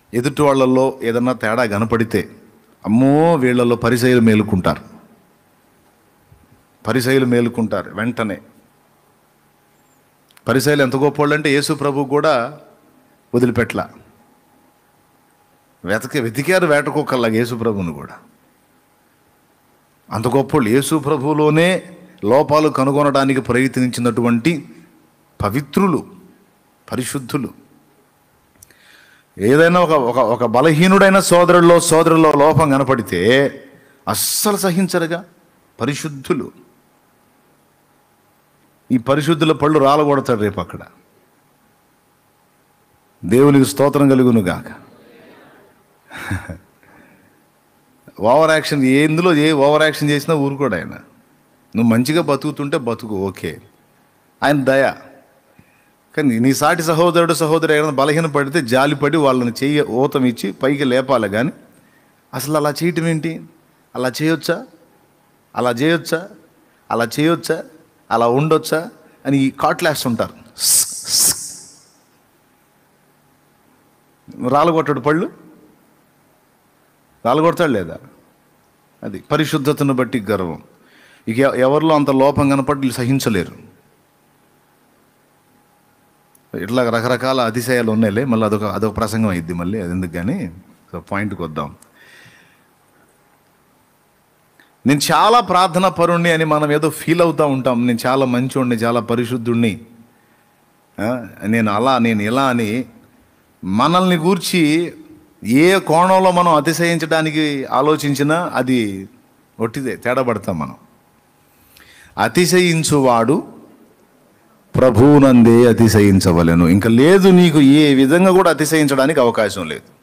ఎదుటి వాళ్ళల్లో ఏదన్నా తేడా కనపడితే అమ్మో వీళ్ళల్లో పరిచయలు మేలుకుంటారు పరిచయలు మేలుకుంటారు వెంటనే పరిచయలు ఎంత గొప్పవాళ్ళు అంటే యేసు ప్రభు కూడా వదిలిపెట్ల వెతక వెతికారు వేటకుక్కల్లాగా యేసు ప్రభువును కూడా అంత గొప్పవాళ్ళు యేసు ప్రభువులోనే లోపాలు కనుగొనడానికి ప్రయత్నించినటువంటి పవిత్రులు పరిశుద్ధులు ఏదైనా ఒక ఒక ఒక బలహీనుడైన సోదరుల్లో సోదరుల్లో లోపం కనపడితే అస్సలు సహించరుగా పరిశుద్ధులు ఈ పరిశుద్ధుల పళ్ళు రాలగొడతాడు రేపు అక్కడ దేవునికి స్తోత్రం కలుగును గాక ఓవర్ యాక్షన్ ఎందులో ఏ ఓవర్ యాక్షన్ చేసినా ఊరుకోడు ఆయన నువ్వు మంచిగా బతుకుతుంటే బతుకు ఓకే ఆయన దయ కానీ నీ సాటి సహోదరుడు సహోదరు ఏదైనా బలహీన పడితే జాలిపడి వాళ్ళని చెయ్యి ఊతం ఇచ్చి పైకి లేపాలి కానీ అసలు అలా చేయటం ఏంటి అలా చేయొచ్చా అలా చేయొచ్చా అలా చేయొచ్చా అలా ఉండొచ్చా అని ఈ కాట్లేస్తుంటారు రాలగొట్టాడు పళ్ళు రాలగొడతాడు లేదా అది పరిశుద్ధతను బట్టి గర్వం ఇక ఎ- ఎవరిలో అంత లోపం కనపడి వీళ్ళు సహించలేరు ఇట్లా రకరకాల అతిశయాలు ఉన్నాయిలే మళ్ళీ అదొక అదొక ప్రసంగం అయింది మళ్ళీ అది ఎందుకు కానీ సో పాయింట్కి వద్దాం నేను చాలా ప్రార్థన పరుణ్ణి అని మనం ఏదో ఫీల్ అవుతూ ఉంటాం నేను చాలా మంచోడిని చాలా పరిశుద్ధుణ్ణి ఆ, నేను అలా నేను ఇలా అని మనల్ని గూర్చి ఏ కోణంలో మనం అతిశయించడానికి ఆలోచించినా అది ఒట్టిదే తేడా పడతాం మనం అతిశయించువాడు ప్రభువునందే అతిశయించవలెను ఇంకా లేదు నీకు ఏ విధంగా కూడా అతిశయించడానికి అవకాశం లేదు